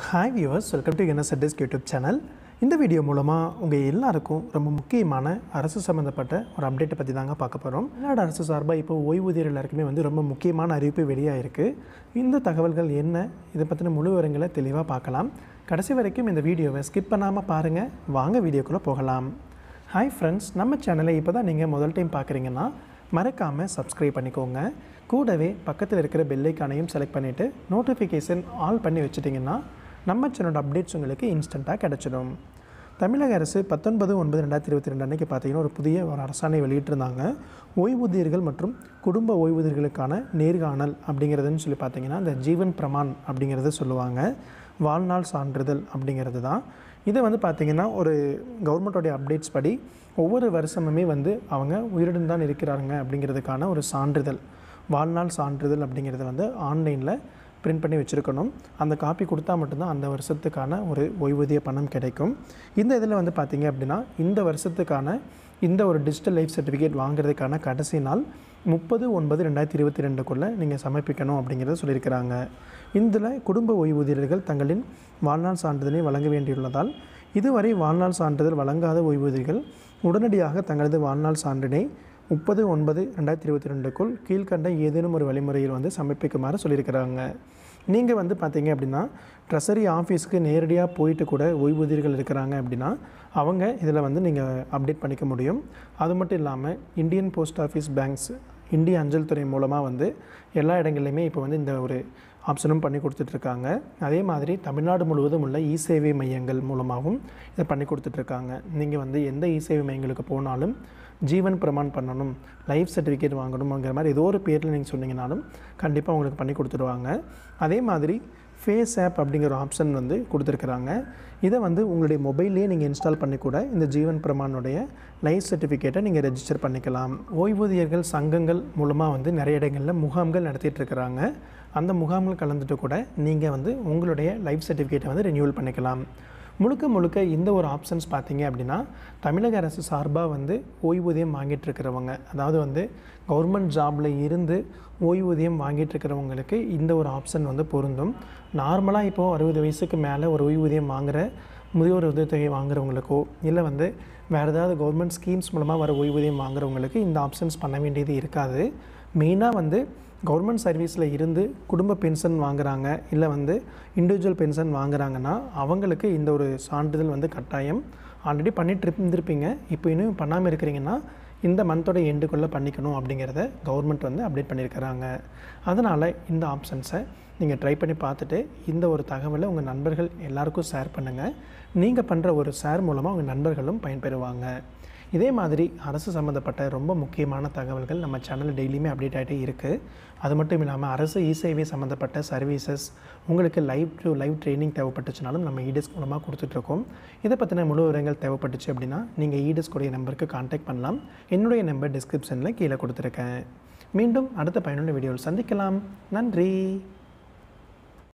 hi viewers welcome to NSHS YouTube channel இந்த video மூலமாக உங்கள் எல்லாருக்கும் ரொம்ப முக்கியமான அரசு சம்மந்தப்பட்ட ஒரு அப்டேட்டை பற்றி தாங்க பார்க்க போகிறோம் தமிழ்நாடு அரசு சார்பாக இப்போ ஓய்வூதியர் எல்லாருக்குமே வந்து ரொம்ப முக்கியமான அறிவிப்பு வெளியாகிருக்கு இந்த தகவல்கள் என்ன இதை பற்றின முழு விவரங்களை தெளிவாக பார்க்கலாம் கடைசி வரைக்கும் இந்த வீடியோவை ஸ்கிப் பண்ணாமல் பாருங்கள் வாங்க வீடியோக்குள்ளே போகலாம் ஹாய் ஃப்ரெண்ட்ஸ் நம்ம சேனலை இப்போ தான் நீங்கள் முதல் டைம் பார்க்குறீங்கன்னா மறக்காமல் சப்ஸ்கிரைப் பண்ணிக்கோங்க கூடவே பக்கத்தில் இருக்கிற பெல்லைக்கானையும் செலக்ட் பண்ணிவிட்டு நோட்டிஃபிகேஷன் ஆல் பண்ணி வச்சுட்டிங்கன்னா நம்ம சேனலோட அப்டேட்ஸ் உங்களுக்கு இன்ஸ்டண்ட்டாக கிடச்சிடும் தமிழக அரசு பத்தொன்பது ஒன்பது ரெண்டாயிரத்தி இருபத்தி ரெண்டு அன்றைக்கி பார்த்தீங்கன்னா ஒரு புதிய ஒரு அரசாணை வெளியிட்டிருந்தாங்க ஓய்வூதியர்கள் மற்றும் குடும்ப ஓய்வூதியர்களுக்கான நேர்காணல் அப்படிங்கிறதுன்னு சொல்லி பார்த்தீங்கன்னா இந்த ஜீவன் பிரமான் அப்படிங்கிறத சொல்லுவாங்க வாழ்நாள் சான்றிதழ் அப்படிங்கிறது தான் இதை வந்து பார்த்திங்கன்னா ஒரு கவர்மெண்ட்டோடைய அப்டேட்ஸ் படி ஒவ்வொரு வருஷமுமே வந்து அவங்க உயிருடன் தான் இருக்கிறாங்க அப்படிங்கிறதுக்கான ஒரு சான்றிதழ் வாழ்நாள் சான்றிதழ் அப்படிங்கிறத வந்து ஆன்லைனில் பிரிண்ட் பண்ணி வச்சுருக்கணும் அந்த காப்பி கொடுத்தா மட்டும்தான் அந்த வருஷத்துக்கான ஒரு ஓய்வூதிய பணம் கிடைக்கும் இந்த இதில் வந்து பார்த்திங்க அப்படின்னா இந்த வருஷத்துக்கான இந்த ஒரு டிஜிட்டல் லைஃப் சர்டிஃபிகேட் வாங்குறதுக்கான கடைசி நாள் முப்பது ஒன்பது ரெண்டாயிரத்தி இருபத்தி ரெண்டுக்குள்ளே நீங்கள் சமர்ப்பிக்கணும் அப்படிங்கிறத சொல்லியிருக்கிறாங்க இதில் குடும்ப ஓய்வூதியர்கள் தங்களின் வாழ்நாள் சான்றிதழை வழங்க வேண்டியுள்ளதால் இதுவரை வாழ்நாள் சான்றிதழ் வழங்காத ஓய்வூதியர்கள் உடனடியாக தங்களது வாழ்நாள் சான்றினை முப்பது ஒன்பது ரெண்டாயிரத்தி இருபத்தி ரெண்டுக்குள் கீழ்கண்ட ஏதேனும் ஒரு வழிமுறையில் வந்து சமர்ப்பிக்குமாறு சொல்லியிருக்கிறாங்க நீங்கள் வந்து பார்த்தீங்க அப்படின்னா ட்ரெஸரி ஆஃபீஸ்க்கு நேரடியாக போயிட்டு கூட ஓய்வூதியர்கள் இருக்கிறாங்க அப்படின்னா அவங்க இதில் வந்து நீங்கள் அப்டேட் பண்ணிக்க முடியும் அது மட்டும் இல்லாமல் இந்தியன் போஸ்ட் ஆஃபீஸ் பேங்க்ஸ் இந்திய அஞ்சல் துறை மூலமாக வந்து எல்லா இடங்கள்லையுமே இப்போ வந்து இந்த ஒரு ஆப்ஷனும் பண்ணி கொடுத்துட்ருக்காங்க அதே மாதிரி தமிழ்நாடு முழுவதும் உள்ள இ சேவை மையங்கள் மூலமாகவும் இதை பண்ணி கொடுத்துட்ருக்காங்க நீங்கள் வந்து எந்த இ சேவை மையங்களுக்கு போனாலும் ஜீவன் பிரமான் பண்ணணும் லைஃப் சர்டிஃபிகேட் வாங்கணுங்கிற மாதிரி ஏதோ ஒரு பேரில் நீங்கள் சொன்னீங்கனாலும் கண்டிப்பாக உங்களுக்கு பண்ணி கொடுத்துடுவாங்க அதே மாதிரி ஃபேஸ் ஆப் அப்படிங்கிற ஒரு ஆப்ஷன் வந்து கொடுத்துருக்குறாங்க இதை வந்து உங்களுடைய மொபைல்லேயே நீங்கள் இன்ஸ்டால் பண்ணி கூட இந்த ஜீவன் பிரமானுடைய லைஃப் சர்டிஃபிகேட்டை நீங்கள் ரெஜிஸ்டர் பண்ணிக்கலாம் ஓய்வூதியர்கள் சங்கங்கள் மூலமாக வந்து நிறைய இடங்களில் முகாம்கள் நடத்திட்டு இருக்கிறாங்க அந்த முகாம்கள் கலந்துட்டு கூட நீங்கள் வந்து உங்களுடைய லைஃப் சர்டிஃபிகேட்டை வந்து ரெனியூவல் பண்ணிக்கலாம் முழுக்க முழுக்க இந்த ஒரு ஆப்ஷன்ஸ் பார்த்தீங்க அப்படின்னா தமிழக அரசு சார்பாக வந்து ஓய்வூதியம் வாங்கிட்டு இருக்கிறவங்க அதாவது வந்து கவர்மெண்ட் ஜாபில் இருந்து ஓய்வூதியம் வாங்கிட்டு இருக்கிறவங்களுக்கு இந்த ஒரு ஆப்ஷன் வந்து பொருந்தும் நார்மலாக இப்போது அறுபது வயசுக்கு மேலே ஒரு ஓய்வூதியம் வாங்குகிற முதியோர் உதவித்தொகை வாங்குறவங்களுக்கோ இல்லை வந்து வேறு ஏதாவது கவர்மெண்ட் ஸ்கீம்ஸ் மூலமாக வர ஓய்வூதியம் வாங்குறவங்களுக்கு இந்த ஆப்ஷன்ஸ் பண்ண வேண்டியது இருக்காது மெயினாக வந்து கவர்மெண்ட் சர்வீஸில் இருந்து குடும்ப பென்ஷன் வாங்குறாங்க இல்லை வந்து இண்டிவிஜுவல் பென்ஷன் வாங்குறாங்கன்னா அவங்களுக்கு இந்த ஒரு சான்றிதழ் வந்து கட்டாயம் ஆல்ரெடி பண்ணிட்டு இருந்திருப்பீங்க இப்போ இன்னும் பண்ணாமல் இருக்கிறீங்கன்னா இந்த மந்தோட எண்டுக்குள்ளே பண்ணிக்கணும் அப்படிங்கிறத கவர்மெண்ட் வந்து அப்டேட் பண்ணியிருக்கிறாங்க அதனால் இந்த ஆப்ஷன்ஸை நீங்கள் ட்ரை பண்ணி பார்த்துட்டு இந்த ஒரு தகவலை உங்கள் நண்பர்கள் எல்லாருக்கும் ஷேர் பண்ணுங்கள் நீங்கள் பண்ணுற ஒரு ஷேர் மூலமாக உங்கள் நண்பர்களும் பயன்பெறுவாங்க இதே மாதிரி அரசு சம்மந்தப்பட்ட ரொம்ப முக்கியமான தகவல்கள் நம்ம சேனலில் டெய்லியுமே அப்டேட் ஆகிட்டே இருக்குது அது மட்டும் இல்லாமல் அரசு இ சேவை சம்மந்தப்பட்ட சர்வீசஸ் உங்களுக்கு லைவ் டு லைவ் ட்ரைனிங் தேவைப்பட்டுச்சுனாலும் நம்ம இடெஸ்க் மூலமாக கொடுத்துட்ருக்கோம் இதை பற்றின முழு விவரங்கள் தேவைப்பட்டுச்சு அப்படின்னா நீங்கள் இடெஸ்க் உடைய நம்பருக்கு கான்டாக்ட் பண்ணலாம் என்னுடைய நம்பர் டிஸ்கிரிப்ஷனில் கீழே கொடுத்துருக்கேன் மீண்டும் அடுத்த பயனுள்ள வீடியோவில் சந்திக்கலாம் நன்றி